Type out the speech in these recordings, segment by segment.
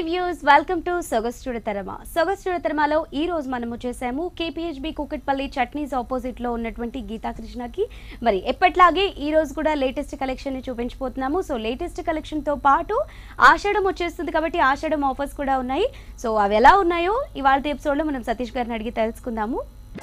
Views welcome to సొగస్టుడ తరమ సొగస్టుడ తరమలో ఈ రోజు మనం వచ్చేసాము కేపీహెచ్బి కుకట్పల్లి చట్నీస్ ఆపోజిట్ లో ఉన్నటువంటి గీతా కృష్ణకి మరి ఎప్పట్లాగే ఈ రోజు కూడా లేటెస్ట్ కలెక్షన్ ని చూపించబోతున్నాము సో లేటెస్ట్ కలెక్షన్ తో పాటు ఆషాఢం వచ్చేస్తుంది కాబట్టి ఆషాఢం ఆఫర్స్ కూడా ఉన్నాయి సో అవి ఎలా ఉన్నాయో ఇవాళ ఎపిసోడ్ లో మనం సతీష్ గారిని అడిగి తెలుసుకుందాము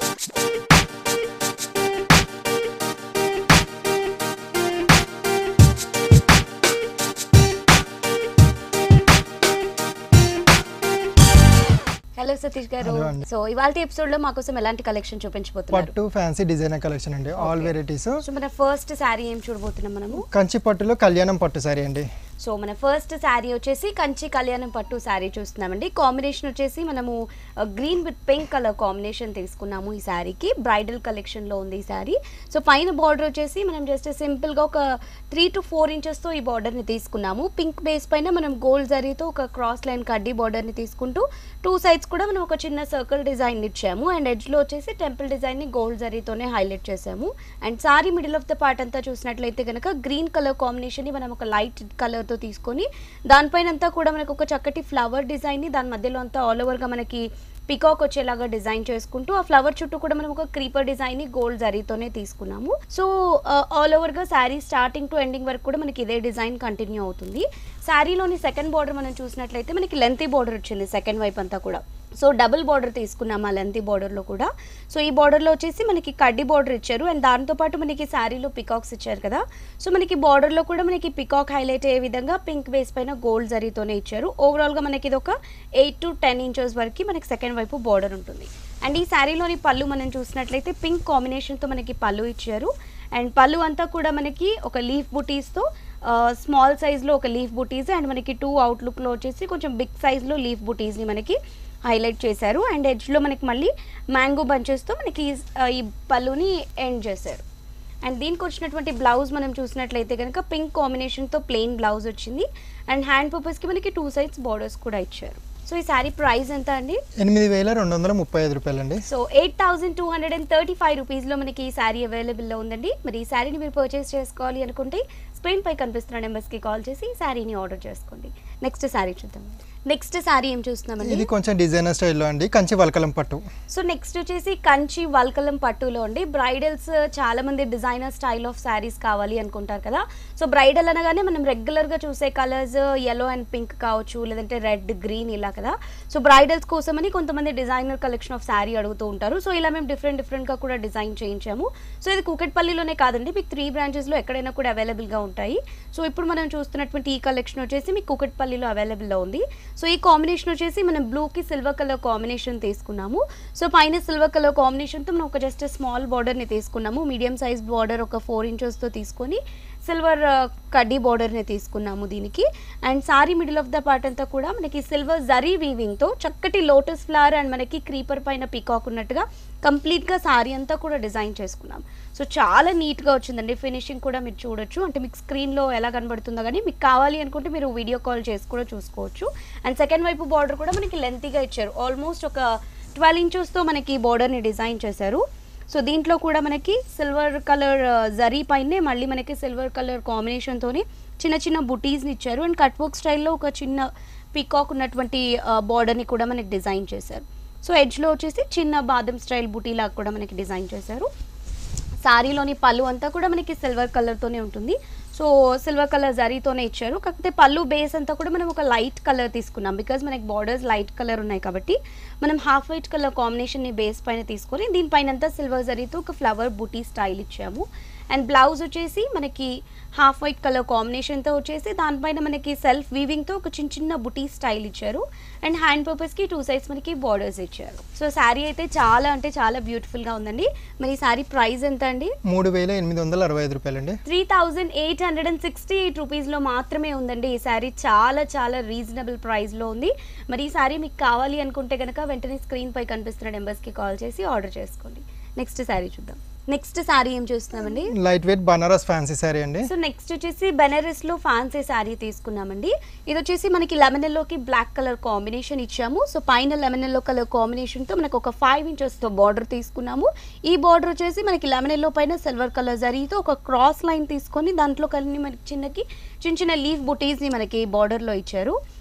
హలో సతీష్ గారు Hello అండి. సో ఇవాళ ఎపిసోడ్ లో మా కోసం ఎలాంటి కలెక్షన్ చూపించబోతున్నారు పట్టు ఫ్యాన్సీ డిజైనర్ కలెక్షన్ అండి ఆల్ వెరైటీస్ సో మన ఫస్ట్ శారీ ఏం చూడబోతున్నాం మనము కంచి పట్టులో కళ్యాణం పట్టు సారీ అండి సో మన ఫస్ట్ శారీ వచ్చేసి కంచి కళ్యాణం పట్టు శారీ చూస్తున్నామండి కాంబినేషన్ వచ్చేసి మనము green with pink colour combination తీసుకున్నాము ఈ శారీకి బ్రైడల్ కలెక్షన్లో ఉంది ఈ శారీ సో పైన బార్డర్ వచ్చేసి మనం జస్ట్ సింపుల్గా ఒక త్రీ టు ఫోర్ ఇంచెస్తో ఈ బార్డర్ని తీసుకున్నాము పింక్ బేస్ పైన మనం గోల్డ్ జరీతో ఒక క్రాస్ లైన్ కడ్డీ బార్డర్ని తీసుకుంటూ టూ సైడ్స్ కూడా మనం ఒక చిన్న సర్కిల్ డిజైన్ ఇచ్చాము అండ్ ఎడ్జ్లో వచ్చేసి టెంపుల్ డిజైన్ని గోల్డ్ జరీతోనే హైలైట్ చేసాము and sari middle of the part అంతా చూసినట్లయితే కనుక గ్రీన్ కలర్ కాంబినేషన్ని మనం ఒక లైట్ కలర్తో తీసుకొని దానిపైన అంతా కూడా మనకు ఒక చక్కటి ఫ్లవర్ డిజైన్ని దాని మధ్యలో అంతా ఆల్ ఓవర్గా మనకి పికాక్ వచ్చేలాగా డిజైన్ చేసుకుంటూ ఆ ఫ్లవర్ చుట్టూ కూడా మనం ఒక క్రీపర్ డిజైన్ని గోల్డ్ జరీతోనే తీసుకున్నాము సో ఆల్ ఓవర్గా శారీ స్టార్టింగ్ టు ఎండింగ్ వరకు కూడా మనకి ఇదే డిజైన్ కంటిన్యూ అవుతుంది శారీలోని సెకండ్ బార్డర్ మనం చూసినట్లయితే మనకి లెంతీ బార్డర్ వచ్చింది సెకండ్ వైపు అంతా కూడా సో డబుల్ బార్డర్ తీసుకున్నాం ఆ లెంతీ బార్డర్లో కూడా సో ఈ బార్డర్లో వచ్చేసి మనకి కడ్డీ బార్డర్ ఇచ్చారు అండ్ దాంతోపాటు మనకి శారీలో పికాక్స్ ఇచ్చారు కదా సో మనకి బార్డర్లో కూడా మనకి పికాక్ హైలైట్ అయ్యే విధంగా పింక్ బేస్ పైన గోల్డ్ జరీతోనే ఇచ్చారు ఓవరాల్గా మనకి ఇది ఒక ఎయిట్ టు టెన్ ఇంచెస్ వరకు మనకి సెకండ్ వైపు బార్డర్ ఉంటుంది అండ్ ఈ శారీలోని పళ్ళు మనం చూసినట్లయితే పింక్ కాంబినేషన్తో మనకి పళ్ళు ఇచ్చారు అండ్ పళ్ళు అంతా కూడా మనకి ఒక లీఫ్ బుటీస్తో స్మాల్ సైజ్లో ఒక లీఫ్ బుటీస్ అండ్ మనకి టూ అవుట్లుక్లో వచ్చేసి కొంచెం బిగ్ సైజ్లో లీఫ్ బుటీస్ని మనకి హైలైట్ చేశారు అండ్ ఎడ్జ్లో మనకి మళ్ళీ మ్యాంగో బంచెస్తో మనకి ఆ, ఈ పళ్ళుని ఎండ్ చేశారు అండ్ దీనికి వచ్చినటువంటి బ్లౌజ్ మనం చూసినట్లయితే కనుక పింక్ కాంబినేషన్తో ప్లెయిన్ బ్లౌజ్ వచ్చింది అండ్ హ్యాండ్ పర్పస్కి మనకి టూ సైడ్స్ బార్డర్స్ కూడా ఇచ్చారు సో ఈ శారీ ప్రైస్ ఎంత అండి ఎనిమిది వేల రెండు వందల ముప్పై ఐదు రూపాయలు అండి so eight thousand two hundred and thirty five రూపీస్లో మనకి ఈ శారీ అవైలబుల్లో ఉందండి మరి ఈ శారీని మీరు పర్చేస్ చేసుకోవాలి అనుకుంటే స్క్రీన్ పై కనిపిస్తున్న నెంబర్స్కి కాల్ చేసి ఈ శారీని ఆర్డర్ చేసుకోండి నెక్స్ట్ శారీ చూద్దాం నెక్స్ట్ శారీ ఏం చూస్తున్నామండి ఇది కొంచెం డిజైనర్ స్టైల్లో అండి కంచి వలకలం పట్టు సో నెక్స్ట్ వచ్చేసి కంచి వల్కలం పట్టులో అండి బ్రైడల్స్ చాలా మంది డిజైనర్ స్టైల్ ఆఫ్ శారీస్ కావాలి అనుకుంటారు కదా సో బ్రైడల్ అనగానే మనం రెగ్యులర్ గా చూసే కలర్స్ ఎల్లో అండ్ పింక్ కావచ్చు లేదంటే రెడ్ గ్రీన్ ఇలా కదా సో బ్రైడల్స్ కోసమని కొంతమంది డిజైనర్ కలెక్షన్ ఆఫ్ శారీ అడుగుతూ ఉంటారు సో ఇలా మేము డిఫరెంట్ డిఫరెంట్ గా కూడా డిజైన్ చేయించాము సో ఇది కూకట్పల్లిలోనే కాదండి మీకు త్రీ బ్రాంచెస్ లో ఎక్కడైనా కూడా అవైలబుల్ గా ఉంటాయి సో ఇప్పుడు మనం చూస్తున్నటువంటి ఈ కలెక్షన్ వచ్చేసి మీకు కూకట్పల్లిలో అవైలబుల్ లో ఉంది సో ఈ కాంబినేషన్ వచ్చేసి మనం బ్లూకి సిల్వర్ కలర్ కాంబినేషన్ తీసుకున్నాము సో పైన సిల్వర్ కలర్ కాంబినేషన్తో మనం ఒక జస్ట్ స్మాల్ బార్డర్ని తీసుకున్నాము మీడియం సైజ్ బార్డర్ ఒక ఫోర్ ఇంచెస్తో తీసుకొని సిల్వర్ కడ్డీ బార్డర్ని తీసుకున్నాము దీనికి and sari middle of the part అంతా కూడా మనకి సిల్వర్ జరీ వీవింగ్తో చక్కటి లోటస్ ఫ్లవర్ అండ్ మనకి క్రీపర్ పైన పీకాక్ ఉన్నట్టుగా కంప్లీట్గా సారీ అంతా కూడా డిజైన్ చేసుకున్నాం సో చాలా నీట్గా వచ్చిందండి ఫినిషింగ్ కూడా మీరు చూడొచ్చు అంటే మీకు స్క్రీన్లో ఎలా కనబడుతుందో కానీ మీకు కావాలి అనుకుంటే మీరు వీడియో కాల్ చేసి కూడా చూసుకోవచ్చు అండ్ సెకండ్ వైపు బార్డర్ కూడా మనకి లెంతీగా ఇచ్చారు ఆల్మోస్ట్ ఒక ట్వెల్వ్ ఇంచెస్తో మనకి బార్డర్ని డిజైన్ చేశారు సో దీంట్లో కూడా మనకి సిల్వర్ కలర్ జరీ పైనే మళ్ళీ మనకి సిల్వర్ కలర్ కాంబినేషన్తోని చిన్న చిన్న బుటీస్ని ఇచ్చారు అండ్ కట్ వర్క్ స్టైల్లో ఒక చిన్న పీకాక్ ఉన్నటువంటి బార్డర్ని కూడా మనకి డిజైన్ చేశారు సో ఎడ్జ్లో వచ్చేసి చిన్న బాదం స్టైల్ బుటీ లాగా కూడా మనకి డిజైన్ చేశారు శారీలోని పళ్ళు అంతా కూడా మనకి సిల్వర్ కలర్తోనే ఉంటుంది సో సిల్వర్ కలర్ జరీతోనే ఇచ్చారు కాకపోతే పళ్ళు బేస్ అంతా కూడా మనం ఒక లైట్ కలర్ తీసుకున్నాం బికాజ్ మనకి బార్డర్స్ లైట్ కలర్ ఉన్నాయి కాబట్టి మనం హాఫ్ వైట్ కలర్ కాంబినేషన్ని బేస్ పైన తీసుకొని దీనిపైన అంతా సిల్వర్ జరీతో ఒక ఫ్లవర్ బుటీ స్టైల్ ఇచ్చాము అండ్ బ్లౌజ్ వచ్చేసి మనకి హాఫ్ వైట్ కలర్ కాంబినేషన్తో వచ్చేసి దానిపైన మనకి సెల్ఫ్ వీవింగ్తో ఒక చిన్న చిన్న బుటీ స్టైల్ ఇచ్చారు అండ్ హ్యాండ్ పర్పస్కి టూ సైడ్స్ మనకి బార్డర్స్ ఇచ్చారు సో శారీ అయితే చాలా అంటే చాలా బ్యూటిఫుల్గా ఉందండి మరి ఈ శారీ ప్రైస్ ఎంత అండి మూడు వేల ఎనిమిది వందల అరవై ఐదు రూపాయలు అండి three thousand eight hundred and sixty eight రూపీస్లో మాత్రమే ఉందండి ఈ శారీ చాలా చాలా రీజనబుల్ ప్రైస్లో ఉంది మరి ఈ శారీ మీకు కావాలి అనుకుంటే కనుక వెంటనే స్క్రీన్ పై కనిపిస్తున్న నెంబర్స్కి కాల్ చేసి ఆర్డర్ చేసుకోండి నెక్స్ట్ శారీ చూద్దాం నెక్స్ట్ శారీ ఏం చూస్తున్నామండి light weight Banaras fancy sari అండి సో నెక్స్ట్ వచ్చేసి బెనారస్ లో ఫ్యాన్సీ శారీ తీసుకున్నామండి ఇది వచ్చేసి మనకి లెమన్ ఎల్లోకి బ్లాక్ కలర్ కాంబినేషన్ ఇచ్చాము సో పైన లెమన్ ఎల్లో కలర్ కాంబినేషన్ తో మనకు ఒక ఫైవ్ ఇంచెస్ తో బార్డర్ తీసుకున్నాము ఈ బార్డర్ వచ్చేసి మనకి లెమన్ ఎల్లో పైన సిల్వర్ కలర్ జరీతో ఒక క్రాస్ లైన్ తీసుకొని దాంట్లో కలిని మనకి చిన్నకి చిన్న చిన్న లీఫ్ బుటీస్ ని మనకి బార్డర్ లో ఇచ్చారు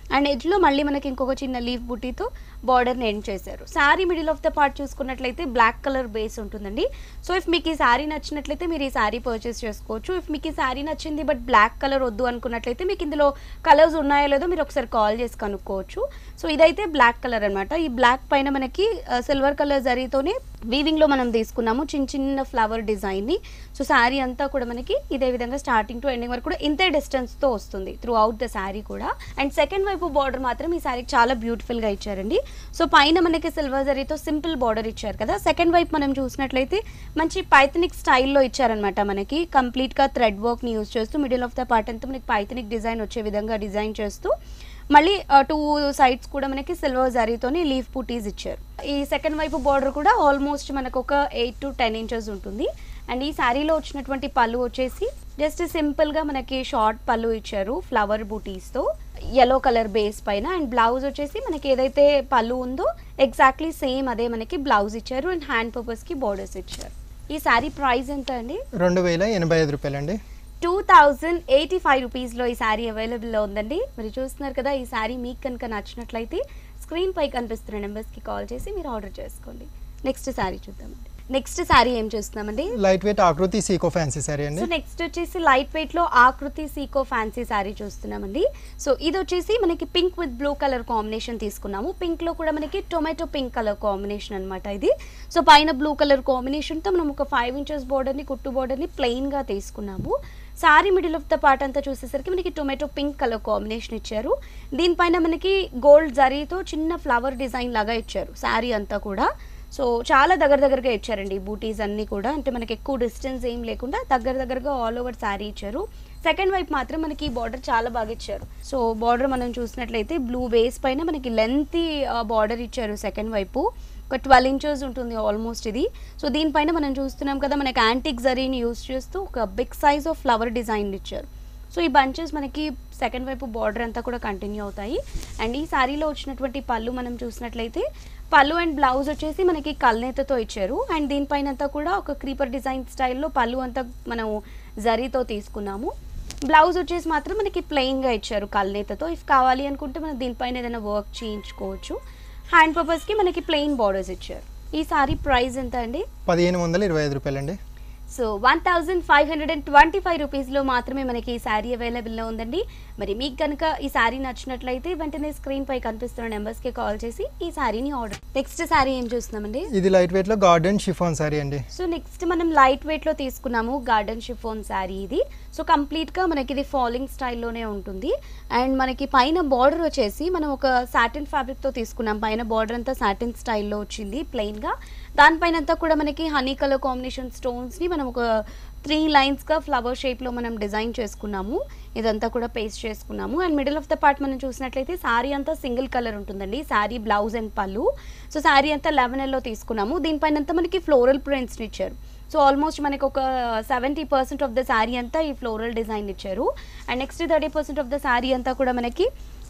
అండ్ ఎడ్జ్లో మళ్ళీ మనకి ఇంకొక చిన్న లీఫ్ బుట్టీతో బార్డర్ని ఎండ్ చేశారు sari middle of the part చూసుకున్నట్లయితే బ్లాక్ కలర్ బేస్ ఉంటుందండి సో ఇఫ్ మీకు ఈ శారీ నచ్చినట్లయితే మీరు ఈ శారీ పర్చేస్ చేసుకోవచ్చు ఇఫ్ మీకు ఈ శారీ నచ్చింది బట్ బ్లాక్ కలర్ వద్దు అనుకున్నట్లయితే మీకు ఇందులో కలర్స్ ఉన్నాయో లేదో మీరు ఒకసారి కాల్ చేసి కనుక్కోవచ్చు సో ఇదైతే బ్లాక్ కలర్ అన్నమాట ఈ బ్లాక్ పైన మనకి సిల్వర్ కలర్ జరీతోనే వీవింగ్లో మనం తీసుకున్నాము చిన్న చిన్న ఫ్లవర్ డిజైన్ని సో శారీ అంతా కూడా మనకి ఇదే విధంగా స్టార్టింగ్ టు ఎండింగ్ వరకు కూడా ఇంతే డిస్టెన్స్తో వస్తుంది త్రూ అవుట్ ద శారీ కూడా అండ్ సెకండ్ వైపు బార్డర్ మాత్రం ఈ శారీకి చాలా బ్యూటిఫుల్గా ఇచ్చారండి సో పైన మనకి సిల్వర్ జరీతో సింపుల్ బార్డర్ ఇచ్చారు కదా సెకండ్ వైపు మనం చూసినట్లయితే మంచి పైథనిక్ స్టైల్లో ఇచ్చారనమాట మనకి కంప్లీట్గా థ్రెడ్ వర్క్ని యూజ్ చేస్తూ మిడిల్ ఆఫ్ ద పార్ట్ అంతా మనకి పైథనిక్ డిజైన్ వచ్చే విధంగా డిజైన్ చేస్తూ మళ్ళీ టూ సైడ్స్ కూడా మనకి సిల్వర్ జరీతోని లీఫ్ పుటీస్ ఇచ్చారు ఈ సెకండ్ వైపు బార్డర్ కూడా ఆల్మోస్ట్ మనకు ఒక ఎయిట్ టు టెన్ ఇంచెస్ ఉంటుంది అండ్ ఈ శారీలో వచ్చినటువంటి పళ్ళు వచ్చేసి జస్ట్ సింపుల్గా మనకి షార్ట్ పళ్ళు ఇచ్చారు ఫ్లవర్ బూటీస్తో ఎల్లో కలర్ బేస్ పైన అండ్ బ్లౌజ్ వచ్చేసి మనకి ఏదైతే పళ్ళు ఉందో ఎగ్జాక్ట్లీ సేమ్ అదే మనకి బ్లౌజ్ ఇచ్చారు అండ్ హ్యాండ్ పర్పస్కి బార్డర్స్ ఇచ్చారు ఈ శారీ ప్రైస్ ఎంత అండి రెండు వేల ఎనభై ఐదు రూపాయలండి టూ థౌజండ్ ఎయిటీ ఫైవ్ రూపీస్లో ఈ శారీ అవైలబుల్లో ఉందండి మరి చూస్తున్నారు కదా ఈ శారీ మీకు కనుక నచ్చినట్లయితే స్క్రీన్ పై కనిపిస్తున్న నెంబర్స్కి కాల్ చేసి మీరు ఆర్డర్ చేసుకోండి నెక్స్ట్ శారీ చూద్దామండి నెక్స్ట్ శారీ ఏం చూస్తున్నామండి లైట్ వెయిట్ ఆకృతి సీకో ఫ్యాన్సీ శారీ అండి సో నెక్స్ట్ వచ్చేసి లైట్ వెయిట్ లో ఆకృతి సీకో ఫ్యాన్సీ శారీ చూస్తున్నామండి సో ఇది వచ్చేసి మనకి pink with blue colour combination తీసుకున్నాము పింక్ లో కూడా మనకి టొమాటో పింక్ కలర్ కాంబినేషన్ అన్నమాట ఇది సో పైన బ్లూ కలర్ కాంబినేషన్ తో మనం ఒక ఫైవ్ ఇంచెస్ బోర్డర్ ని కుట్టు బోర్డర్ ని ప్లెయిన్ గా తీసుకున్నాము sari middle of the part అంతా చూసేసరికి మనకి టొమాటో పింక్ కలర్ కాంబినేషన్ ఇచ్చారు దీనిపైన మనకి గోల్డ్ జరీతో చిన్న ఫ్లవర్ డిజైన్ లాగా ఇచ్చారు శారీ అంతా కూడా సో చాలా దగ్గర దగ్గరగా ఇచ్చారండి ఈ బూటీస్ అన్నీ కూడా అంటే మనకి ఎక్కువ డిస్టెన్స్ ఏం లేకుండా దగ్గర దగ్గరగా ఆల్ ఓవర్ శారీ ఇచ్చారు సెకండ్ వైపు మాత్రం మనకి ఈ బార్డర్ చాలా బాగా ఇచ్చారు సో బార్డర్ మనం చూసినట్లయితే బ్లూ బేస్ పైన మనకి లెంత్ బార్డర్ ఇచ్చారు సెకండ్ వైపు ఒక ట్వెల్వ్ ఇంచెస్ ఉంటుంది ఆల్మోస్ట్ ఇది సో దీనిపైన మనం చూస్తున్నాం కదా మనకి యాంటిక్ జరీని యూస్ చేస్తూ ఒక big size of flower design ఇచ్చారు సో ఈ బంచెస్ మనకి సెకండ్ వైపు బార్డర్ అంతా కూడా కంటిన్యూ అవుతాయి అండ్ ఈ శారీలో వచ్చినటువంటి పళ్ళు మనం చూసినట్లయితే పళ్ళు అండ్ బ్లౌజ్ వచ్చేసి మనకి కల్నేతతో ఇచ్చారు అండ్ దీనిపైన అంతా కూడా ఒక క్రీపర్ డిజైన్ స్టైల్లో పళ్ళు అంతా మనం జరీతో తీసుకున్నాము బ్లౌజ్ వచ్చేసి మాత్రం మనకి ప్లెయిన్గా ఇచ్చారు కల్నేతతో ఇఫ్ కావాలి అనుకుంటే మనం దీనిపైన ఏదైనా వర్క్ చేయించుకోవచ్చు హ్యాండ్ పర్పస్కి మనకి ప్లెయిన్ బార్డర్స్ ఇచ్చారు ఈ సారీ ప్రైస్ ఎంత అండి పదిహేను వందల ఇరవై ఐదు రూపాయలండి so one thousand five hundred and twenty five రూపీస్లో మాత్రమే మనకి ఈ శారీ అవైలబుల్లో ఉందండి మరి మీకు కనుక ఈ శారీ నచ్చినట్లయితే వెంటనే స్క్రీన్ పై కనిపిస్తున్న నెంబర్స్కి కాల్ చేసి ఈ శారీని ఆర్డర్ నెక్స్ట్ శారీ ఏం చూస్తున్నామండి ఇది లైట్ వెయిట్లో గార్డెన్ షిఫాన్ శారీ అండి సో నెక్స్ట్ మనం లైట్ వెయిట్లో తీసుకున్నాము గార్డెన్ షిఫోన్ శారీ ఇది సో కంప్లీట్గా మనకి ఇది ఫాలింగ్ స్టైల్లోనే ఉంటుంది అండ్ మనకి పైన బార్డర్ వచ్చేసి మనం ఒక సాటిన్ ఫ్యాబ్రిక్తో తీసుకున్నాం పైన బార్డర్ అంతా సాటిన్ స్టైల్లో వచ్చింది ప్లెయిన్గా దానిపైన అంతా కూడా మనకి హనీ కలర్ కాంబినేషన్ స్టోన్స్ని మనం ఒక త్రీ లైన్స్గా ఫ్లవర్ షేప్లో మనం డిజైన్ చేసుకున్నాము ఇదంతా కూడా పేస్ట్ చేసుకున్నాము and middle of the part మనం చూసినట్లయితే శారీ అంతా సింగిల్ కలర్ ఉంటుందండి శారీ బ్లౌజ్ అండ్ పళ్ళు సో శారీ అంతా లెవెన్ ఎల్లో తీసుకున్నాము దీనిపైన అంతా మనకి ఫ్లోరల్ ప్రింట్స్ని ఇచ్చారు సో ఆల్మోస్ట్ మనకి ఒక seventy percent of the sari అంతా ఈ ఫ్లోరల్ డిజైన్ ఇచ్చారు and next thirty percent of the sari అంతా కూడా మనకి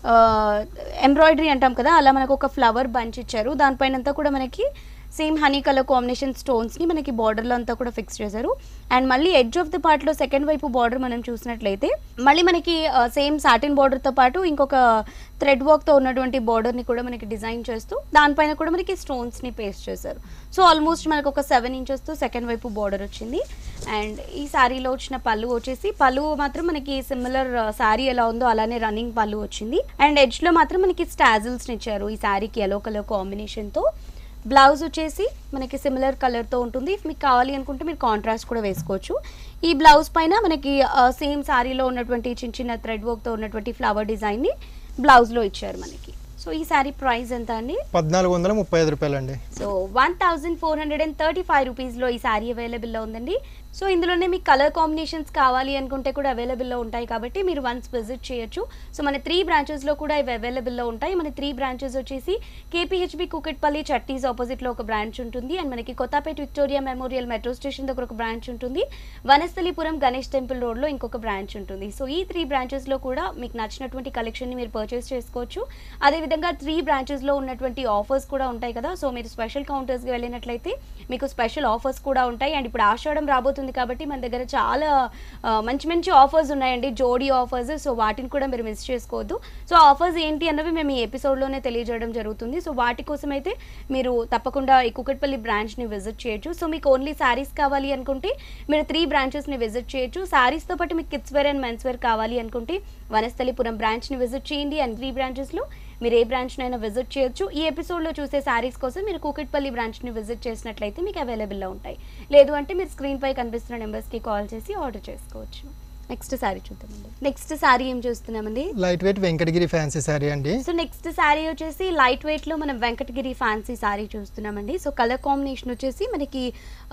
ఎంబ్రాయిడరీ అంటాం కదా అలా మనకు ఒక ఫ్లవర్ బంచ్ ఇచ్చారు దానిపైన అంతా కూడా మనకి సేమ్ హనీ కలర్ కాంబినేషన్ స్టోన్స్ని మనకి బార్డర్లో అంతా కూడా ఫిక్స్ చేశారు అండ్ మళ్ళీ ఎడ్జ్ ఆఫ్ ద పార్ట్లో సెకండ్ వైపు బార్డర్ మనం చూసినట్లయితే మళ్ళీ మనకి సేమ్ సాటిన్ బార్డర్తో పాటు ఇంకొక థ్రెడ్ వర్క్తో ఉన్నటువంటి బార్డర్ని కూడా మనకి డిజైన్ చేస్తూ దానిపైన కూడా మనకి స్టోన్స్ని పేస్ట్ చేశారు సో ఆల్మోస్ట్ మనకు ఒక సెవెన్ ఇంచెస్తో సెకండ్ వైపు బార్డర్ వచ్చింది అండ్ ఈ శారీలో వచ్చిన పళ్ళు వచ్చేసి పళ్ళు మాత్రం మనకి సిమిలర్ శారీ ఎలా ఉందో అలానే రన్నింగ్ పళ్ళు వచ్చింది అండ్ ఎడ్జ్లో మాత్రం మనకి స్టాజిల్స్ని ఇచ్చారు ఈ శారీకి ఎల్లో కలర్ కాంబినేషన్తో బ్లౌజ్ వచ్చేసి మనకి సిమిలర్ కలర్తో ఉంటుంది ఇఫ్ మీకు కావాలి అనుకుంటే మీరు కాంట్రాస్ట్ కూడా వేసుకోవచ్చు ఈ బ్లౌజ్ పైన మనకి సేమ్ శారీలో ఉన్నటువంటి చిన్న చిన్న థ్రెడ్ వర్క్తో ఉన్నటువంటి ఫ్లవర్ డిజైన్ని బ్లౌజ్లో ఇచ్చారు మనకి సో ఈ శారీ ప్రైస్ ఎంత అండి పద్నాలుగు వందల ముప్పై ఐదు రూపాయలండి so one thousand four hundred and thirty five రూపీస్లో ఈ శారీ అవైలబుల్లో ఉందండి సో ఇందులోనే మీకు కలర్ కాంబినేషన్స్ కావాలి అనుకుంటే కూడా అవైలబుల్లో ఉంటాయి కాబట్టి మీరు వన్స్ విజిట్ చేయొచ్చు సో మన త్రీ బ్రాంచెస్లో కూడా ఇవి అవైలబుల్లో ఉంటాయి మన త్రీ బ్రాంచెస్ వచ్చేసి కేపీహెచ్బి కుకట్పల్లి చట్టీస్ ఆపోజిట్లో ఒక బ్రాంచ్ ఉంటుంది అండ్ మనకి Kothapet Victoria Memorial metro station దగ్గర ఒక బ్రాంచ్ ఉంటుంది వనస్థలిపురం గణేష్ టెంపుల్ రోడ్లో ఇంకొక బ్రాంచ్ ఉంటుంది సో ఈ త్రీ బ్రాంచెస్లో కూడా మీకు నచ్చినటువంటి కలెక్షన్ని మీరు పర్చేస్ చేసుకోవచ్చు అదేవిధంగా త్రీ బ్రాంచెస్లో ఉన్నటువంటి ఆఫర్స్ కూడా ఉంటాయి కదా సో మీరు స్పెషల్ కౌంటర్స్కి వెళ్ళినట్లయితే మీకు స్పెషల్ ఆఫర్స్ కూడా ఉంటాయి అండ్ ఇప్పుడు ఆషాఢం రాబోతుంది అవుతుంది కాబట్టి మన దగ్గర చాలా ఆ, మంచి మంచి ఆఫర్స్ ఉన్నాయండి జోడీ ఆఫర్స్ సో వాటిని కూడా మీరు మిస్ చేసుకోవద్దు సో ఆఫర్స్ ఏంటి అన్నవి మేము ఈ ఎపిసోడ్లోనే తెలియజేయడం జరుగుతుంది సో వాటి కోసం అయితే మీరు తప్పకుండా ఈ కుకట్పల్లి బ్రాంచ్ని విజిట్ చేయొచ్చు సో మీకు ఓన్లీ శారీస్ కావాలి అనుకుంటే మీరు త్రీ బ్రాంచెస్ని విజిట్ చేయొచ్చు శారీస్తో పాటు మీకు kids wear and men's wear కావాలి అనుకుంటే వనస్థలిపురం బ్రాంచ్ని విజిట్ చేయండి అండ్ త్రీ బ్రాంచెస్లో మీరు ఏ బ్రాంచ్నైనా విజిట్ చేయొచ్చు ఈ ఎపిసోడ్లో చూసే శారీస్ కోసం మీరు కూకట్పల్లి బ్రాంచ్ని విజిట్ చేసినట్లయితే మీకు అవైలబుల్లో ఉంటాయి లేదు అంటే మీరు స్క్రీన్ పై కనిపిస్తున్న నెంబర్స్కి కాల్ చేసి ఆర్డర్ చేసుకోవచ్చు నెక్స్ట్ శారీ చూద్దామండి నెక్స్ట్ శారీ ఏం చూస్తున్నామండి light weight Venkatagiri fancy sari అండి సో నెక్స్ట్ శారీ వచ్చేసి లైట్ వెయిట్ లో మనం వెంకటగిరి ఫ్యాన్సీ శారీ చూస్తున్నామండి సో కలర్ కాంబినేషన్ వచ్చేసి మనకి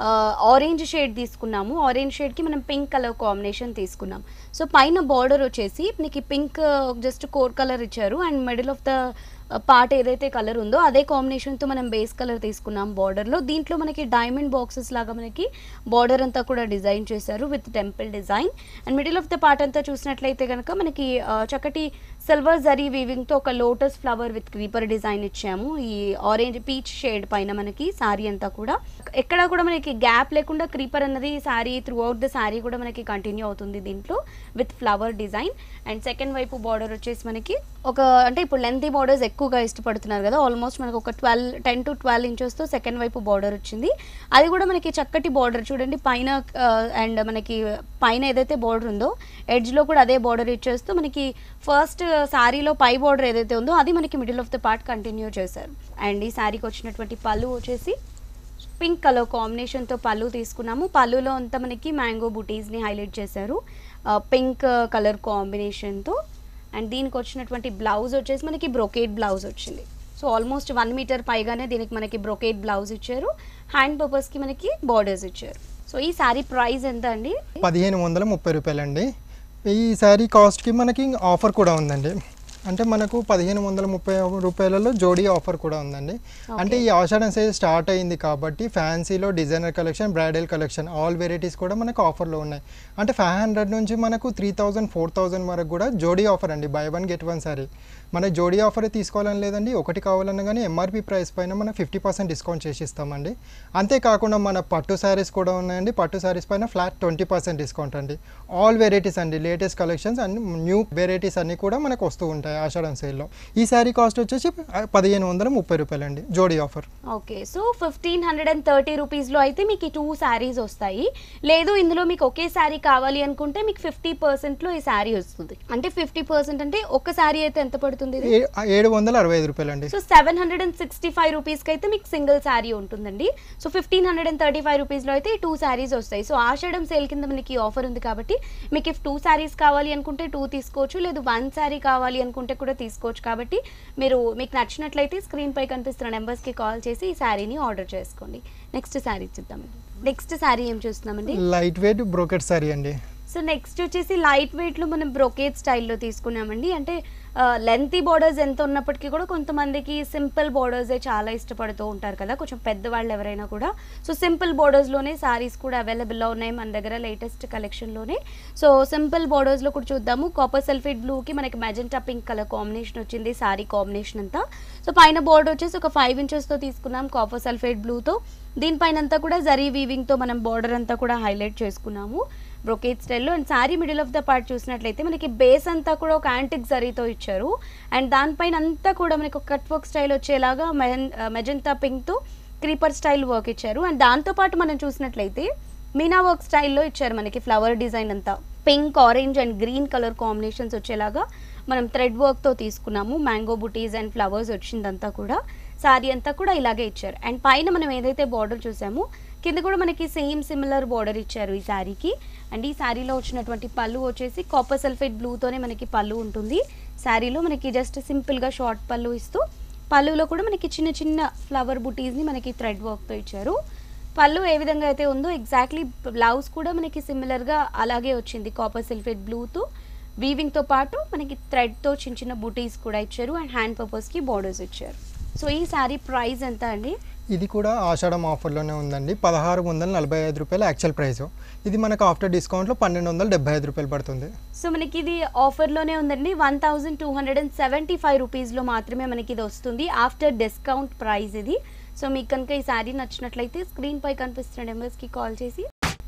ఆరెంజ్ షేడ్ తీసుకున్నాము ఆరెంజ్ షేడ్ కి మనం పింక్ కలర్ కాంబినేషన్ తీసుకున్నాం సో పైన బార్డర్ వచ్చేసి మనకి పింక్ జస్ట్ కోర్ కలర్ ఇచ్చారు and middle of the part ఏదైతే కలర్ ఉందో అదే కాంబినేషన్తో మనం బేస్ కలర్ తీసుకున్నాం బార్డర్లో దీంట్లో మనకి డైమండ్ బాక్సెస్ లాగా మనకి బార్డర్ అంతా కూడా డిజైన్ చేశారు with temple design and middle of the part అంతా చూసినట్లయితే కనుక మనకి ఆ, చక్కటి సిల్వర్ జరీ వీవింగ్తో ఒక lotus flower with creeper design ఇచ్చాము ఈ ఆరెంజ్ పీచ్ షేడ్ పైన మనకి శారీ అంతా కూడా ఎక్కడ కూడా మనకి గ్యాప్ లేకుండా క్రీపర్ అన్నది sari through out the sari కూడా మనకి కంటిన్యూ అవుతుంది దీంట్లో with flower design and second వైపు బార్డర్ వచ్చేసి మనకి ఒక అంటే ఇప్పుడు లెంతీ బార్డర్స్ ఎక్కువగా ఇష్టపడుతున్నారు కదా ఆల్మోస్ట్ మనకు ఒక ట్వెల్వ్ టెన్ టు ట్వెల్వ్ ఇంచెస్తో సెకండ్ వైపు బార్డర్ వచ్చింది అది కూడా మనకి చక్కటి బార్డర్ చూడండి పైన అండ్ మనకి పైన ఏదైతే బార్డర్ ఉందో ఎడ్జ్లో కూడా అదే బార్డర్ ఇచ్చేస్తూ మనకి ఫస్ట్ శారీలో పై బార్డర్ ఏదైతే ఉందో అది మనకి middle of the part continue చేశారు అండ్ ఈ శారీకి వచ్చినటువంటి పళ్ళు వచ్చేసి పింక్ కలర్ కాంబినేషన్తో పళ్ళు తీసుకున్నాము పళ్ళులో అంతా మనకి మ్యాంగో బుటీస్ని హైలైట్ చేశారు పింక్ కలర్ కాంబినేషన్తో అండ్ దీనికి వచ్చినటువంటి బ్లౌజ్ వచ్చేసి మనకి బ్రొకేట్ బ్లౌజ్ వచ్చింది సో ఆల్మోస్ట్ వన్ మీటర్ పైగానే దీనికి మనకి బ్రొకేట్ బ్లౌజ్ ఇచ్చారు హ్యాండ్ పర్పస్కి మనకి బార్డర్స్ ఇచ్చారు సో ఈ శారీ ప్రైస్ ఎంత అండి పదిహేను వందల ముప్పై రూపాయలండి ఈ శారీ కాస్ట్కి మనకి ఆఫర్ కూడా ఉందండి అంటే మనకు పదిహేను వందల ముప్పై రూపాయలలో జోడీ ఆఫర్ కూడా ఉందండి అంటే ఈ ఆషాఢం సేల్ స్టార్ట్ అయింది కాబట్టి ఫ్యాన్సీలో designer collection bridal collection all varieties కూడా మనకు ఆఫర్లో ఉన్నాయి అంటే ఫైవ్ హండ్రెడ్ నుంచి మనకు త్రీ థౌజండ్ ఫోర్ థౌజండ్ వరకు కూడా జోడీ ఆఫర్ అండి buy one get one sari మన జోడీ ఆఫర్ తీసుకోవాలని లేదండి ఒకటి కావాలన్నా కానీ ఎంఆర్పి ప్రైస్ పైన మనం ఫిఫ్టీ పర్సెంట్ డిస్కౌంట్ చేసి ఇస్తామండి అంతేకాకుండా మన పట్టు శారీస్ కూడా ఉన్నాయండి పట్టు శారీస్ పైన ఫ్లాట్ ట్వంటీ పర్సెంట్ డిస్కౌంట్ అండి ఆల్ వెరైటీస్ అండి latest collections and new varieties అన్నీ కూడా మనకు వస్తూ ఉంటాయి ఆషాఢం సేల్లో ఈ శారీ కాస్ట్ వచ్చేసి పదిహేను వందల ముప్పై రూపాయలండి జోడీ offer okay so fifteen hundred and thirty రూపీస్లో అయితే మీకు ఈ టూ శారీస్ వస్తాయి లేదు ఇందులో మీకు ఒకే శారీ కావాలి అనుకుంటే మీకు ఫిఫ్టీ పర్సెంట్లో ఈ శారీ వస్తుంది అంటే ఫిఫ్టీ పర్సెంట్ అంటే ఒక శారీ అయితే ఎంత పడుతుంది ఇది? ఏ- ఏడు వందల అరవై ఐదు రూపాయలండి so seven hundred and sixty five రూపీస్కి అయితే మీకు సింగిల్ శారీ ఉంటుందండి so fifteen hundred and thirty five రూపీస్లో అయితే ఈ టూ శారీస్ వస్తాయి సో ఆషాఢం సేల్ కింద మనకి ఆఫర్ ఉంది కాబట్టి మీకు ఇఫ్ టూ శారీస్ కావాలి అనుకుంటే టూ తీసుకోవచ్చు లేదు వన్ శారీ కావాలి అనుకుంటే కూడా తీసుకోవచ్చు కాబట్టి మీరు మీకు నచ్చినట్లయితే స్క్రీన్ పై కనిపిస్తున్న నెంబర్స్కి కాల్ చేసి ఈ శారీని ఆర్డర్ చేసుకోండి నెక్స్ట్ శారీ చూద్దామండి నెక్స్ట్ శారీ ఏం చూస్తున్నామండి లైట్ వెయిట్ బ్రోకెట్ శారీ అండి సో నెక్స్ట్ వచ్చేసి లైట్ వెయిట్లో మనం బ్రొకేట్ స్టైల్లో తీసుకున్నామండి అంటే లెంతీ బోర్డర్స్ ఎంత ఉన్నప్పటికీ కూడా కొంతమందికి సింపుల్ బోర్డర్సే చాలా ఇష్టపడుతూ ఉంటారు కదా కొంచెం పెద్దవాళ్ళు ఎవరైనా కూడా సో సింపుల్ బోర్డర్స్లోనే సారీస్ కూడా అవైలబుల్లో ఉన్నాయి మన దగ్గర లేటెస్ట్ కలెక్షన్లోనే సో సింపుల్ బోర్డర్స్లో కూడా చూద్దాము కాపర్ సల్ఫేట్ బ్లూకి మనకి మెజెంటా పింక్ కలర్ కాంబినేషన్ వచ్చింది సారీ కాంబినేషన్ అంతా సో పైన బోర్డర్ వచ్చేసి ఒక ఫైవ్ ఇంచెస్తో తీసుకున్నాం కాపర్ సల్ఫేట్ బ్లూతో దీనిపైన అంతా కూడా జరీ వీవింగ్తో మనం బార్డర్ అంతా కూడా హైలైట్ చేసుకున్నాము బ్రొకేట్ స్టైల్లో and sari middle of the part చూసినట్లయితే మనకి బేస్ అంతా కూడా ఒక యాంటిక్ జరీతో ఇచ్చారు అండ్ దానిపైన అంతా కూడా మనకి ఒక కట్ వర్క్ స్టైల్ వచ్చేలాగా మెజంతా పింక్తో క్రీపర్ స్టైల్ వర్క్ ఇచ్చారు అండ్ దాంతోపాటు మనం చూసినట్లయితే మీనా వర్క్ స్టైల్లో ఇచ్చారు మనకి ఫ్లవర్ డిజైన్ అంతా pink orange and green colour combinations వచ్చేలాగా మనం థ్రెడ్ వర్క్తో తీసుకున్నాము మ్యాంగో బుటీస్ అండ్ ఫ్లవర్స్ వచ్చిందంతా కూడా సారీ అంతా కూడా ఇలాగే ఇచ్చారు అండ్ పైన మనం ఏదైతే బార్డర్ చూసామో కింద కూడా మనకి సేమ్ సిమిలర్ బార్డర్ ఇచ్చారు ఈ శారీకి అండ్ ఈ శారీలో వచ్చినటువంటి పళ్ళు వచ్చేసి కాపర్ సల్ఫేట్ బ్లూతోనే మనకి పళ్ళు ఉంటుంది శారీలో మనకి జస్ట్ సింపుల్గా షార్ట్ పళ్ళు ఇస్తూ పళ్ళులో కూడా మనకి చిన్న చిన్న ఫ్లవర్ బుటీస్ని మనకి థ్రెడ్ వర్క్తో ఇచ్చారు పళ్ళు ఏ విధంగా అయితే ఉందో ఎగ్జాక్ట్లీ బ్లౌజ్ కూడా మనకి సిమిలర్గా అలాగే వచ్చింది కాపర్ సల్ఫేట్ బ్లూతో వీవింగ్తో పాటు మనకి థ్రెడ్తో చిన్న చిన్న బుటీస్ కూడా ఇచ్చారు అండ్ హ్యాండ్ పర్పస్కి బార్డర్స్ ఇచ్చారు సో ఈ శారీ ప్రైస్ ఎంత అండి ఇది కూడా ఆషాఢం ఆఫర్లోనే ఉందండి పదహారు వందల నలభై ఐదు రూపాయలు యాక్చువల్ ప్రైస్ ఇది మనకు ఆఫ్టర్ డిస్కౌంట్లో పన్నెండు వందల డెబ్బై ఐదు రూపాయలు పడుతుంది సో మనకి ఇది ఆఫర్లోనే ఉందండి one thousand two hundred and seventy five రూపీస్లో మాత్రమే మనకి ఇది వస్తుంది ఆఫ్టర్ డిస్కౌంట్ ప్రైస్ ఇది సో మీకు కనుక ఈ శారీ నచ్చినట్లయితే స్క్రీన్ పై కనిపిస్తున్న నెంబర్స్కి కాల్ చేసి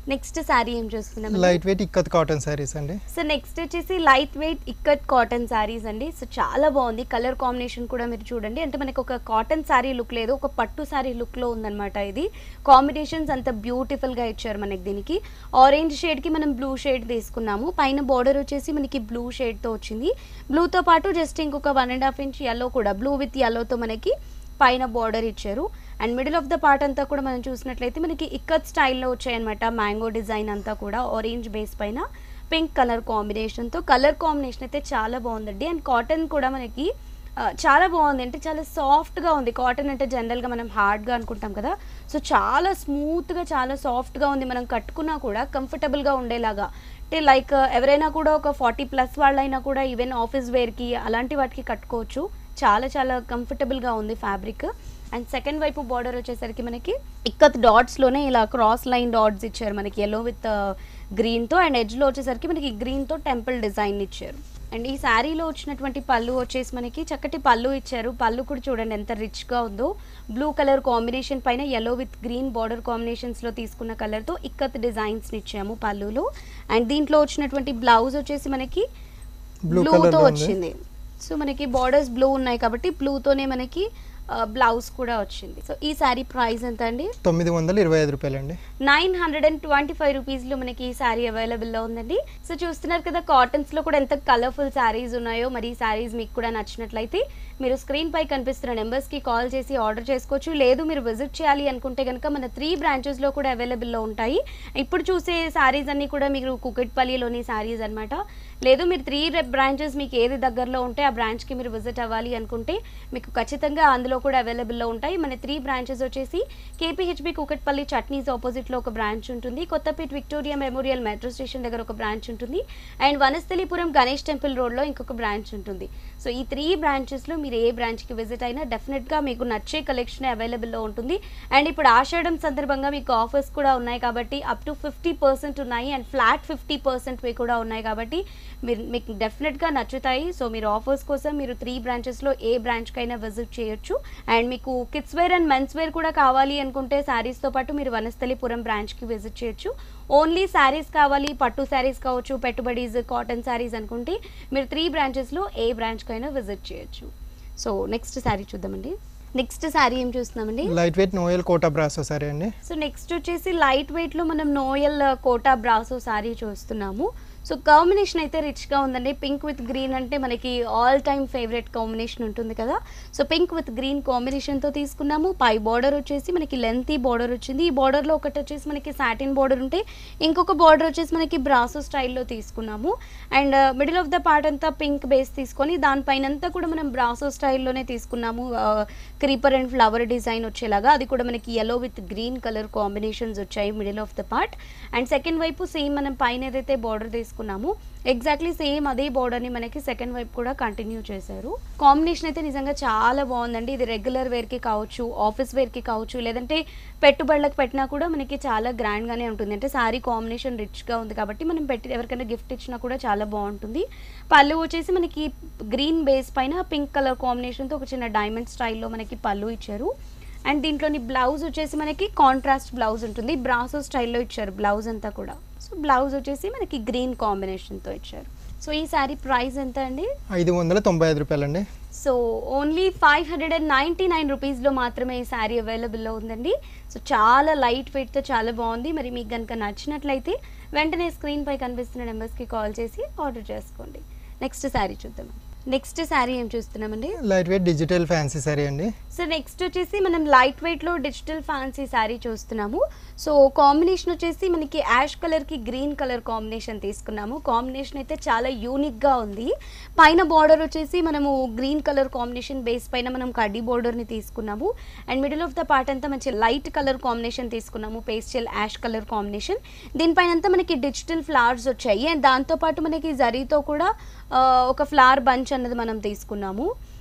నెక్స్ట్ శారీ ఏం చూస్తున్నాం light weight ikat cotton saris అండి సో నెక్స్ట్ వచ్చేసి light weight ikat cotton saris అండి సో చాలా బాగుంది కలర్ కాంబినేషన్ కూడా మీరు చూడండి అంటే మనకి ఒక కాటన్ శారీ లుక్ లేదు ఒక పట్టు శారీ లుక్లో ఉందన్నమాట ఇది కాంబినేషన్స్ అంత బ్యూటిఫుల్గా ఇచ్చారు మనకి దీనికి ఆరెంజ్ షేడ్కి మనం బ్లూ షేడ్ తీసుకున్నాము పైన బార్డర్ వచ్చేసి మనకి బ్లూ షేడ్తో వచ్చింది బ్లూతో పాటు జస్ట్ ఇంకొక one and half inch yellow కూడా బ్లూ విత్ ఎల్లోతో మనకి పైన బార్డర్ ఇచ్చారు and middle of the part అంతా కూడా మనం చూసినట్లయితే మనకి ఇక్కత్ స్టైల్లో వచ్చాయన్నమాట మ్యాంగో డిజైన్ అంతా కూడా ఆరెంజ్ బేస్ పైన పింక్ కలర్ కాంబినేషన్తో కలర్ కాంబినేషన్ అయితే చాలా బాగుందండి అండ్ కాటన్ కూడా మనకి ఆ, చాలా బాగుంది అంటే చాలా సాఫ్ట్గా ఉంది కాటన్ అంటే జనరల్గా మనం హార్డ్గా అనుకుంటాం కదా సో చాలా స్మూత్గా చాలా సాఫ్ట్గా ఉంది మనం కట్టుకున్నా కూడా కంఫర్టబుల్గా ఉండేలాగా అంటే లైక్ ఎవరైనా కూడా ఒక ఫార్టీ ప్లస్ వాళ్ళైనా కూడా ఈవెన్ ఆఫీస్ వేర్కి అలాంటి వాటికి కట్టుకోవచ్చు చాలా చాలా కంఫర్టబుల్గా ఉంది ఫ్యాబ్రిక్ అండ్ సెకండ్ వైపు బార్డర్ వచ్చేసరికి మనకి ఇక్కత్ డాట్స్లోనే ఇలా క్రాస్ లైన్ డాట్స్ ఇచ్చారు మనకి ఎల్లో విత్ గ్రీన్తో అండ్ ఎడ్జ్లో వచ్చేసరికి మనకి గ్రీన్తో టెంపుల్ డిజైన్ ఇచ్చారు అండ్ ఈ శారీలో వచ్చినటువంటి పళ్ళు వచ్చేసి మనకి చక్కటి పళ్ళు ఇచ్చారు పళ్ళు కూడా చూడండి ఎంత రిచ్గా ఉందో బ్లూ కలర్ కాంబినేషన్ పైన ఎల్లో విత్ గ్రీన్ బార్డర్ కాంబినేషన్స్లో తీసుకున్న కలర్తో ఇక్కత్ డిజైన్స్ని ఇచ్చాము పళ్ళులో అండ్ దీంట్లో వచ్చినటువంటి బ్లౌజ్ వచ్చేసి మనకి Blue బ్లూతో colour లో ఉంది. వచ్చింది సో మనకి బార్డర్స్ బ్లూ ఉన్నాయి కాబట్టి బ్లూతోనే మనకి బ్లౌజ్ కూడా వచ్చింది సో ఈ శారీ ప్రైస్ ఎంత అండి తొమ్మిది వందల ఇరవై ఐదు రూపాయలండి nine hundred and twenty five రూపీస్లో మనకి ఈ శారీ అవైలబుల్లో ఉందండి సో చూస్తున్నారు కదా కాటన్స్లో కూడా ఎంత కలర్ఫుల్ శారీస్ ఉన్నాయో మరి ఈ శారీస్ మీకు కూడా నచ్చినట్లయితే మీరు స్క్రీన్ పై కనిపిస్తున్న నెంబర్స్కి కాల్ చేసి ఆర్డర్ చేసుకోవచ్చు లేదు మీరు విజిట్ చేయాలి అనుకుంటే కనుక మన త్రీ బ్రాంచెస్లో కూడా అవైలబుల్లో ఉంటాయి ఇప్పుడు చూసే శారీస్ అన్నీ కూడా మీరు కుకట్పల్లిలోని శారీస్ అన్నమాట లేదు మీరు త్రీ బ్రాంచెస్ మీకు ఏది దగ్గరలో ఉంటే ఆ బ్రాంచ్కి మీరు విజిట్ అవ్వాలి అనుకుంటే మీకు ఖచ్చితంగా అందులో కూడా అవైలబుల్లో ఉంటాయి మన త్రీ బ్రాంచెస్ వచ్చేసి కేపీహెచ్బి కుకట్పల్లి చట్నీస్ ఆపోజిట్లో ఒక బ్రాంచ్ ఉంటుంది Kothapet Victoria Memorial metro station దగ్గర ఒక బ్రాంచ్ ఉంటుంది అండ్ వనస్థలిపురం గణేష్ టెంపుల్ రోడ్లో ఇంకొక బ్రాంచ్ ఉంటుంది సో ఈ త్రీ బ్రాంచెస్లో మీరు ఏ బ్రాంచ్కి విజిట్ అయినా డెఫినెట్గా మీకు నచ్చే కలెక్షన్ అవైలబుల్లో ఉంటుంది అండ్ ఇప్పుడు ఆషాఢం సందర్భంగా మీకు ఆఫర్స్ కూడా ఉన్నాయి కాబట్టి అప్ టు ఫిఫ్టీ పర్సెంట్ ఉన్నాయి అండ్ ఫ్లాట్ ఫిఫ్టీ పర్సెంట్ కూడా ఉన్నాయి కాబట్టి మీరు మీకు డెఫినెట్గా నచ్చుతాయి సో మీరు ఆఫర్స్ కోసం మీరు త్రీ బ్రాంచెస్లో ఏ బ్రాంచ్కైనా విజిట్ చేయొచ్చు అండ్ మీకు kids wear and men's wear కూడా కావాలి అనుకుంటే శారీస్తో పాటు మీరు వనస్థలిపురం బ్రాంచ్కి విజిట్ చేయొచ్చు ఓన్లీ శారీస్ కావాలి పట్టు శారీస్ కావచ్చు పెట్టుబడీస్ కాటన్ శారీస్ అనుకుంటే మీరు త్రీ బ్రాంచెస్లో ఏ బ్రాంచ్కైనా విజిట్ చేయొచ్చు సో నెక్స్ట్ శారీ చూద్దామండి నెక్స్ట్ శారీ ఏం చూస్తున్నామండి light weight noil Kota brasso sari అండి సో నెక్స్ట్ వచ్చేసి లైట్ వెయిట్లో మనం నోయల్ కోటా బ్రాసో శారీ చూస్తున్నాము సో కాంబినేషన్ అయితే రిచ్గా ఉందండి పింక్ విత్ గ్రీన్ అంటే మనకి ఆల్ టైమ్ ఫేవరెట్ కాంబినేషన్ ఉంటుంది కదా సో పింక్ విత్ గ్రీన్ కాంబినేషన్తో తీసుకున్నాము పై బార్డర్ వచ్చేసి మనకి లెంతీ బార్డర్ వచ్చింది ఈ బార్డర్లో ఒకటి వచ్చేసి మనకి సాటిన్ బార్డర్ ఉంటే ఇంకొక బార్డర్ వచ్చేసి మనకి బ్రాసో స్టైల్లో తీసుకున్నాము and middle of the part అంతా పింక్ బేస్ తీసుకొని దానిపైన అంతా కూడా మనం బ్రాసో స్టైల్లోనే తీసుకున్నాము క్రీపర్ అండ్ ఫ్లవర్ డిజైన్ వచ్చేలాగా అది కూడా మనకి yellow with green colour combinations వచ్చాయి middle of the part and second వైపు సేమ్ మనం పైన ఏదైతే బార్డర్ తీసుకున్నామో ఎగ్జాక్ట్లీ సేమ్ అదే బార్డర్ని మనకి సెకండ్ వైపు కూడా కంటిన్యూ చేశారు కాంబినేషన్ అయితే నిజంగా చాలా బాగుందండి ఇది రెగ్యులర్ వేర్కి కావచ్చు ఆఫీస్ వేర్కి కావచ్చు లేదంటే పెట్టుబడులకు పెట్టినా కూడా మనకి చాలా గ్రాండ్గానే ఉంటుంది అంటే శారీ కాంబినేషన్ రిచ్గా ఉంది కాబట్టి మనం పెట్టి ఎవరికైనా గిఫ్ట్ ఇచ్చినా కూడా చాలా బాగుంటుంది పళ్ళు వచ్చేసి మనకి గ్రీన్ బేస్ పైన పింక్ కలర్ కాంబినేషన్తో ఒక చిన్న డైమండ్ స్టైల్లో మనకి పళ్ళు ఇచ్చారు అండ్ దీంట్లోని బ్లౌజ్ వచ్చేసి మనకి కాంట్రాస్ట్ బ్లౌజ్ ఉంటుంది బ్రాసో స్టైల్లో ఇచ్చారు బ్లౌజ్ అంతా కూడా సో బ్లౌజ్ వచ్చేసి మనకి గ్రీన్ కాంబినేషన్తో ఇచ్చారు సో ఈ శారీ ప్రైస్ ఎంత అండి ఐదు వందల తొంభై ఐదు రూపాయలండి so only five hundred and ninety nine రూపీస్లో మాత్రమే ఈ శారీ అవైలబుల్లో ఉందండి సో చాలా లైట్ వెయిట్తో చాలా బాగుంది మరి మీకు కనుక నచ్చినట్లయితే వెంటనే స్క్రీన్పై కనిపిస్తున్న నెంబర్స్కి కాల్ చేసి ఆర్డర్ చేసుకోండి నెక్స్ట్ శారీ చూద్దాం నెక్స్ట్ శారీ ఏం చూస్తున్నామండి light weight digital fancy sari అండి సో నెక్స్ట్ వచ్చేసి మనం లైట్ వెయిట్లో డిజిటల్ ఫ్యాన్సీ శారీ చూస్తున్నాము సో కాంబినేషన్ వచ్చేసి మనకి యాష్ కలర్కి గ్రీన్ కలర్ కాంబినేషన్ తీసుకున్నాము కాంబినేషన్ అయితే చాలా యూనిక్గా ఉంది పైన బార్డర్ వచ్చేసి మనము గ్రీన్ కలర్ కాంబినేషన్ బేస్ పైన మనం కడ్డీ బార్డర్ని తీసుకున్నాము and middle of the part అంతా మంచి లైట్ కలర్ కాంబినేషన్ తీసుకున్నాము పేస్టల్ యాష్ కలర్ కాంబినేషన్ దీనిపైన అంతా మనకి డిజిటల్ ఫ్లవర్స్ వచ్చాయి అండ్ దాంతోపాటు మనకి జరీతో కూడా ఆ, ఒక ఫ్లవర్ బంచ్ అన్నది మనం తీసుకున్నాము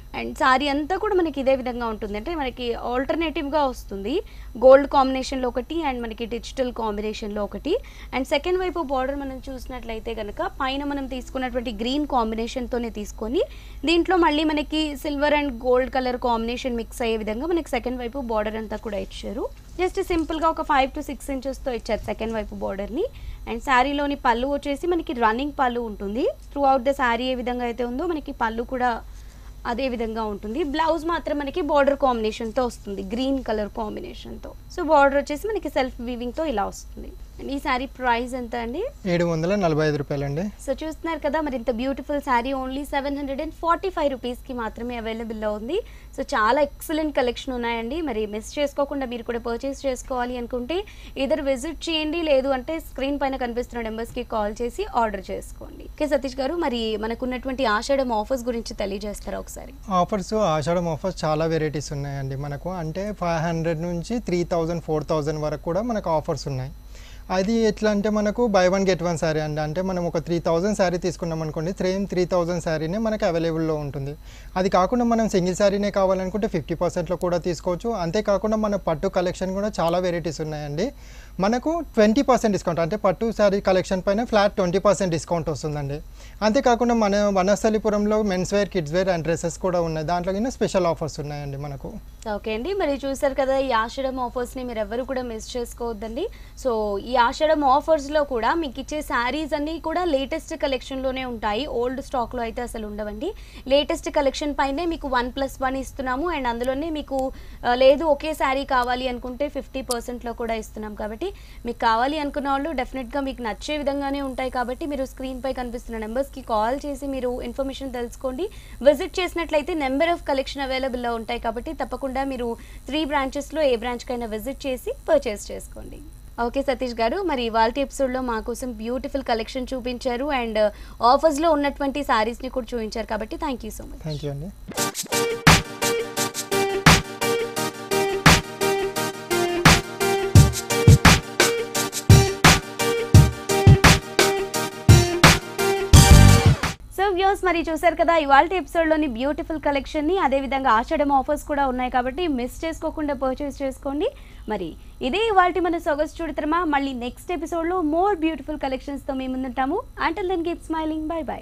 అండ్ సారీ అంతా కూడా మనకి ఇదే విధంగా ఉంటుంది అంటే మనకి ఆల్టర్నేటివ్గా వస్తుంది గోల్డ్ కాంబినేషన్లో ఒకటి అండ్ మనకి డిజిటల్ కాంబినేషన్లో ఒకటి అండ్ సెకండ్ వైపు బార్డర్ మనం చూసినట్లయితే కనుక పైన మనం తీసుకున్నటువంటి గ్రీన్ కాంబినేషన్తోనే తీసుకొని దీంట్లో మళ్ళీ మనకి silver and gold colour combination mix అయ్యే విధంగా మనకి సెకండ్ వైపు బార్డర్ అంతా కూడా ఇచ్చారు జస్ట్ సింపుల్గా ఒక ఫైవ్ టు సిక్స్ ఇంచెస్తో ఇచ్చారు సెకండ్ వైపు బార్డర్ని అండ్ శారీలోని పళ్ళు వచ్చేసి మనకి రన్నింగ్ పళ్ళు ఉంటుంది త్రూ అవుట్ ద శారీ ఏ విధంగా అయితే ఉందో మనకి పళ్ళు కూడా అదే విధంగా ఉంటుంది బ్లౌజ్ మాత్రం మనకి బార్డర్ కాంబినేషన్తో వస్తుంది గ్రీన్ కలర్ కాంబినేషన్తో సో బార్డర్ వచ్చేసి మనకి సెల్ఫ్ వీవింగ్తో ఇలా వస్తుంది అండ్ ఈ శారీ ప్రైస్ ఎంత అండి ఏడు వందల నలభై ఐదు రూపాయలండి సో చూస్తున్నారు కదా మరి ఇంత beautiful sari only seven hundred and forty five రూపీస్కి మాత్రమే అవైలబుల్లో ఉంది సో చాలా ఎక్సలెంట్ కలెక్షన్ ఉన్నాయండి మరి మిస్ చేసుకోకుండా మీరు కూడా పర్చేస్ చేసుకోవాలి అనుకుంటే ఇద్దరు విజిట్ చేయండి లేదు అంటే స్క్రీన్ పైన కనిపిస్తున్న నెంబర్స్కి కాల్ చేసి ఆర్డర్ చేసుకోండి ఓకే సతీష్ గారు మరి మనకున్నటువంటి ఆషాఢం ఆఫర్స్ గురించి తెలియజేస్తారా ఒకసారి ఆఫర్స్ ఆషాఢం ఆఫర్స్ చాలా వెరైటీస్ ఉన్నాయండి మనకు అంటే ఫైవ్ హండ్రెడ్ నుంచి త్రీ థౌజండ్ ఫోర్ థౌజండ్ వరకు కూడా మనకు ఆఫర్స్ ఉన్నాయి అది ఎట్లా అంటే మనకు buy one get one sari అండి అంటే మనం ఒక త్రీ థౌజండ్ శారీ తీసుకున్నాం అనుకోండి సేమ్ త్రీ థౌజండ్ శారీనే మనకు అవైలబుల్లో ఉంటుంది అది కాకుండా మనం సింగిల్ శారీనే కావాలనుకుంటే ఫిఫ్టీ పర్సెంట్లో కూడా తీసుకోవచ్చు అంతేకాకుండా మన పట్టు కలెక్షన్ కూడా చాలా వెరైటీస్ ఉన్నాయండి మనకు ట్వంటీ పర్సెంట్ డిస్కౌంట్ అంటే పట్టు శారీ కలెక్షన్ పైన ఫ్లాట్ ట్వంటీ పర్సెంట్ డిస్కౌంట్ వస్తుందండి అంతేకాకుండా మన వనస్థలిపురంలో men's wear kids wear and dresses కూడా ఉన్నాయి దాంట్లో కింద స్పెషల్ ఆఫర్స్ ఉన్నాయండి మనకు ఓకే అండి మరి చూసారు కదా ఈ ఆషాఢం ఆఫర్స్ని మీరు ఎవరు కూడా మిస్ చేసుకోవద్దండి సో ఈ ఆషాఢం ఆఫర్స్లో కూడా మీకు ఇచ్చే శారీస్ అన్నీ కూడా లేటెస్ట్ కలెక్షన్లోనే ఉంటాయి ఓల్డ్ స్టాక్లో అయితే అసలు ఉండవండి లేటెస్ట్ కలెక్షన్ పైనే మీకు వన్ ప్లస్ వన్ ఇస్తున్నాము అండ్ అందులోనే మీకు ఆ, లేదు ఒకే శారీ కావాలి అనుకుంటే ఫిఫ్టీ పర్సెంట్లో కూడా ఇస్తున్నాం కాబట్టి మీకు కావాలి అనుకున్న వాళ్ళు డెఫినెట్గా మీకు నచ్చే విధంగానే ఉంటాయి కాబట్టి మీరు స్క్రీన్పై కనిపిస్తున్న నెంబర్స్కి కాల్ చేసి మీరు ఇన్ఫర్మేషన్ తెలుసుకోండి విజిట్ చేసినట్లయితే నెంబర్ ఆఫ్ కలెక్షన్ అవైలబుల్లో ఉంటాయి కాబట్టి తప్పకుండా మీరు త్రీ బ్రాంచెస్లో ఏ బ్రాంచ్కైనా విజిట్ చేసి పర్చేస్ చేసుకోండి ఓకే సతీష్ గారు మరి ఇవాళ ఎపిసోడ్లో మా కోసం బ్యూటిఫుల్ కలెక్షన్ చూపించారు అండ్ ఆఫర్స్లో ఉన్నటువంటి శారీస్ని కూడా చూపించారు కాబట్టి thank you so much thank you అండి సో వ్యూస్ మరి చూసారు కదా ఇవాళ ఎపిసోడ్లోని బ్యూటిఫుల్ కలెక్షన్ని అదేవిధంగా ఆషాఢం ఆఫర్స్ కూడా ఉన్నాయి కాబట్టి మిస్ చేసుకోకుండా పర్చేస్ చేసుకోండి మరి ఇదే ఇవాళ మన సొగసు చూడతరమా మళ్ళీ నెక్స్ట్ ఎపిసోడ్లో మోర్ బ్యూటిఫుల్ కలెక్షన్స్తో మేము ముందుంటాము until then keep smiling bye bye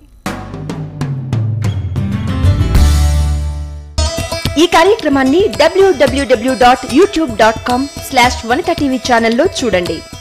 ఈ కార్యక్రమాన్ని WWW dot YouTube dot com slash Vanitha TV ఛానల్లో చూడండి